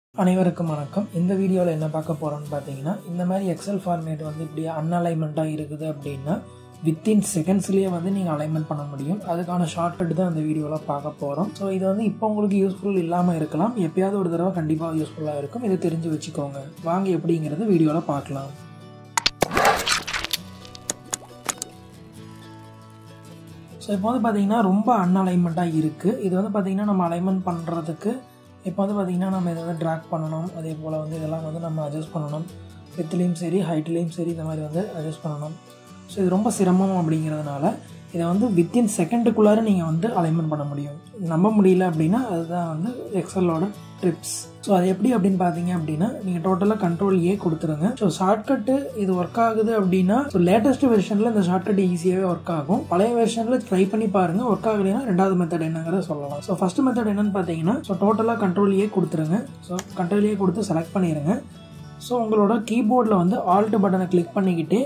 அனைவருக்கும் வணக்கம் இந்த வீடியோவில் என்ன பார்க்க போகிறோம்னு பார்த்தீங்கன்னா இந்த மாதிரி எக்ஸல் ஃபார்மேட் வந்து இப்படி அன்அலைன்மெண்ட்டாக இருக்குது அப்படின்னா வித்தின் செகண்ட்ஸ்லேயே வந்து நீங்கள் அலைன்மெண்ட் பண்ண முடியும் அதுக்கான ஷார்ட்கட் தான் இந்த வீடியோவில் பார்க்க போகிறோம் ஸோ இது வந்து இப்போ உங்களுக்கு யூஸ்ஃபுல் இல்லாமல் இருக்கலாம் எப்பயாவது ஒரு தடவை கண்டிப்பாக யூஸ்ஃபுல்லாக இருக்கும் இதை தெரிஞ்சு வச்சுக்கோங்க வாங்க எப்படிங்கிறது வீடியோவில் பார்க்கலாம் ஸோ இப்போ வந்து பார்த்தீங்கன்னா ரொம்ப அன்அலைன்மெண்ட்டாக இருக்குது இது வந்து பார்த்தீங்கன்னா நம்ம அலைன்மெண்ட் பண்ணுறதுக்கு இப்போ வந்து பார்த்திங்கன்னா நம்ம இதை வந்து ட்ராக் பண்ணணும் அதே போல் வந்து இதெல்லாம் வந்து நம்ம அட்ஜஸ்ட் பண்ணணும் வித்துலேயும் சரி ஹைட்லேயும் சரி இந்த மாதிரி வந்து அட்ஜஸ்ட் பண்ணணும் ஸோ இது ரொம்ப சிரமம் அப்படிங்கிறதுனால இதை வந்து வித்தின் செகண்டுக்குள்ளார நீங்கள் வந்து அலைன்மெண்ட் பண்ண முடியும் நம்ப முடியல அப்படின்னா அதுதான் வந்து எக்ஸலோட ட்ரிப்ஸ் ஸோ அது எப்படி அப்படின்னு பார்த்தீங்க அப்படின்னா நீங்கள் டோட்டலாக கண்ட்ரோல் ஏ கொடுத்துருங்க ஸோ ஷார்ட்கட்டு இது ஒர்க் ஆகுது அப்படின்னா ஸோ லேட்டஸ்ட் வெர்ஷனில் இந்த ஷார்ட்கட் ஈஸியாகவே ஒர்க் ஆகும் பழைய வெர்ஷனில் ட்ரை பண்ணி பாருங்க ஒர்க் ஆகலைன்னா ரெண்டாவது மெத்தட் என்னங்கிறத சொல்லலாம் ஸோ ஃபஸ்ட் மெத்தட் என்னன்னு பார்த்தீங்கன்னா ஸோ டோட்டலாக கண்ட்ரோல் ஏ கொடுத்துருங்க ஸோ கண்ட்ரோல் ஏ கொடுத்து செலக்ட் பண்ணிடுங்க ஸோ உங்களோட கீபோர்டில் வந்து ஆல்ட் பட்டனை கிளிக் பண்ணிக்கிட்டு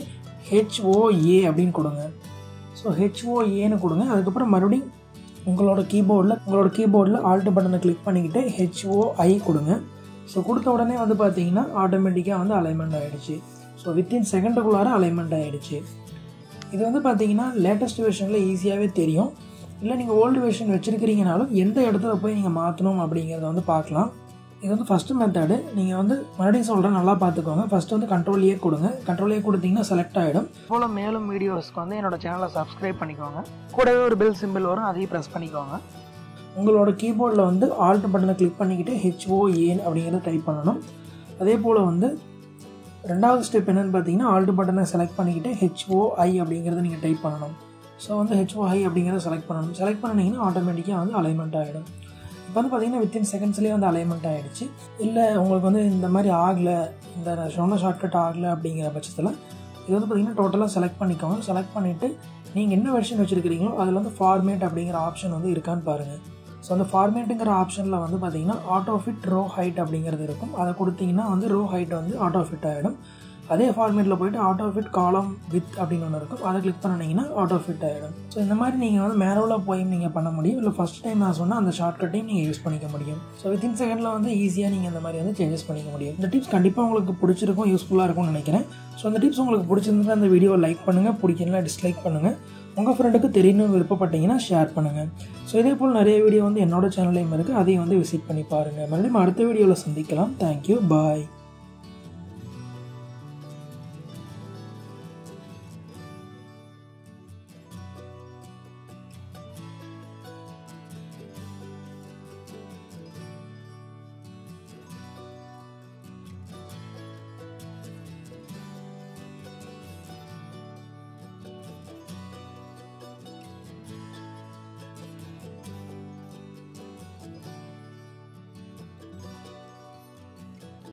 ஹெச்ஓஏ அப்படின்னு கொடுங்க ஸோ ஹெச்ஓஏன்னு கொடுங்க அதுக்கப்புறம் மறுபடியும் உங்களோட கீபோர்டில் உங்களோட கீபோர்டில் ஆல்ட் பட்டனை கிளிக் பண்ணிக்கிட்டு ஹெச்ஓஐ கொடுங்க ஸோ கொடுத்த உடனே வந்து பார்த்தீங்கன்னா ஆட்டோமேட்டிக்காக வந்து அலைன்மெண்ட் ஆகிடுச்சு ஸோ வித்தின் செகண்டுக்குள்ளார அலைன்மெண்ட் ஆகிடுச்சு இது வந்து பார்த்தீங்கன்னா லேட்டஸ்ட் வெர்ஷனில் ஈஸியாகவே தெரியும் இல்லை நீங்கள் ஓல்டு வெர்ஷன் வச்சுருக்கிறீங்கனாலும் எந்த இடத்துல போய் நீங்கள் மாற்றணும் அப்படிங்கிறத வந்து பார்க்கலாம் இது வந்து ஃபஸ்ட்டு மெத்தடு நீங்கள் வந்து மறுபடியும் சொல்கிறேன் நல்லா பார்த்துக்கோங்க ஃபஸ்ட்டு வந்து கண்ட்ரோல் ஏ கொடுங்க கண்ட்ரோல் ஏ கொடுத்தீங்கன்னா செலக்ட் ஆகிடும் போல் மேலும் வீடியோஸ்க்கு வந்து என்னோட சேனலை சப்ஸ்கிரைப் பண்ணிக்கோங்க கூடவே ஒரு பெல் சிம்பிள் வரும் அதையும் ப்ரெஸ் பண்ணிக்கோங்க உங்களோட கீபோர்டில் வந்து ஆல்ட் பட்டனை கிளிக் பண்ணிக்கிட்டு ஹெச்ஓஏன் அப்படிங்கிறத டைப் பண்ணணும் அதே போல் வந்து ரெண்டாவது ஸ்டெப் என்னென்னு பார்த்தீங்கன்னா ஆல்ட் பட்டனை செலக்ட் பண்ணிக்கிட்டு ஹெச்ஓஐ அப்படிங்கிறத நீங்கள் டைப் பண்ணணும் ஸோ வந்து ஹெச்ஓஐ அப்படிங்கிறத செலக்ட் பண்ணணும் செலக்ட் பண்ணிங்கன்னா ஆட்டோமேட்டிக்காக வந்து அலைன்மெண்ட் ஆகிடும் இப்போ வந்து பார்த்தீங்கன்னா வித்தின் செகண்ட்ஸ்லேயே வந்து அலைன்மெண்ட் ஆகிடுச்சு இல்லை உங்களுக்கு வந்து இந்த மாதிரி ஆகலை இந்த சொன்ன ஷார்ட்கட் ஆகலை அப்படிங்கிற பட்சத்தில் இது வந்து பார்த்தீங்கன்னா டோட்டலாக செலக்ட் பண்ணிக்கோங்க செலக்ட் பண்ணிவிட்டு நீங்கள் என்ன வெர்ஷன் வச்சுருக்கிறீங்களோ அதில் வந்து ஃபார்மேட் அப்படிங்கிற ஆப்ஷன் வந்து இருக்கான்னு பாருங்கள் ஸோ அந்த ஃபார்மேட்டுங்கிற ஆப்ஷனில் வந்து பார்த்தீங்கன்னா ஆட்டோ ஃபிட் ரோ ஹைட் அப்படிங்கிறது இருக்கும் அதை கொடுத்தீங்கன்னா வந்து ரோ ஹைட் வந்து ஆட்டோ ஃபிட் ஆகிடும் அதே ஃபார்மேட்டில் போய்ட்டு ஆட்டோ ஃபிட் காலம் வித் அப்படின்னு ஒன்று இருக்கும் அதை கிளிக் பண்ணிங்கன்னா ஆட்டோ ஃபிட் ஆகிடும் ஸோ இந்த மாதிரி நீங்கள் வந்து மேனுவலாக போய் நீங்கள் பண்ண முடியும் இல்லை ஃபஸ்ட் டைம் நான் சொன்னால் அந்த ஷார்ட்கட்டையும் நீங்கள் யூஸ் பண்ணிக்க முடியும் ஸோ வித்தின் செகண்டில் வந்து ஈஸியாக நீங்கள் இந்த மாதிரி வந்து சேஞ்சஸ் பண்ணிக்க முடியும் இந்த டிப்ஸ் கண்டிப்பாக உங்களுக்கு பிடிச்சிருக்கும் யூஸ்ஃபுல்லாக இருக்கும்னு நினைக்கிறேன் ஸோ அந்த டிப்ஸ் உங்களுக்கு பிடிச்சிருந்தா அந்த வீடியோ லைக் பண்ணுங்கள் பிடிக்கல டிஸ்லைக் பண்ணுங்கள் உங்கள் ஃப்ரெண்டுக்கு தெரியணும் விருப்பப்பட்டீங்கன்னா ஷேர் பண்ணுங்கள் ஸோ இதே போல் நிறைய வீடியோ வந்து என்னோட சேனல்லையும் இருக்குது அதையும் வந்து விசிட் பண்ணி பாருங்கள் மறுபடியும் அடுத்த வீடியோவில் சந்திக்கலாம் தேங்க்யூ பாய்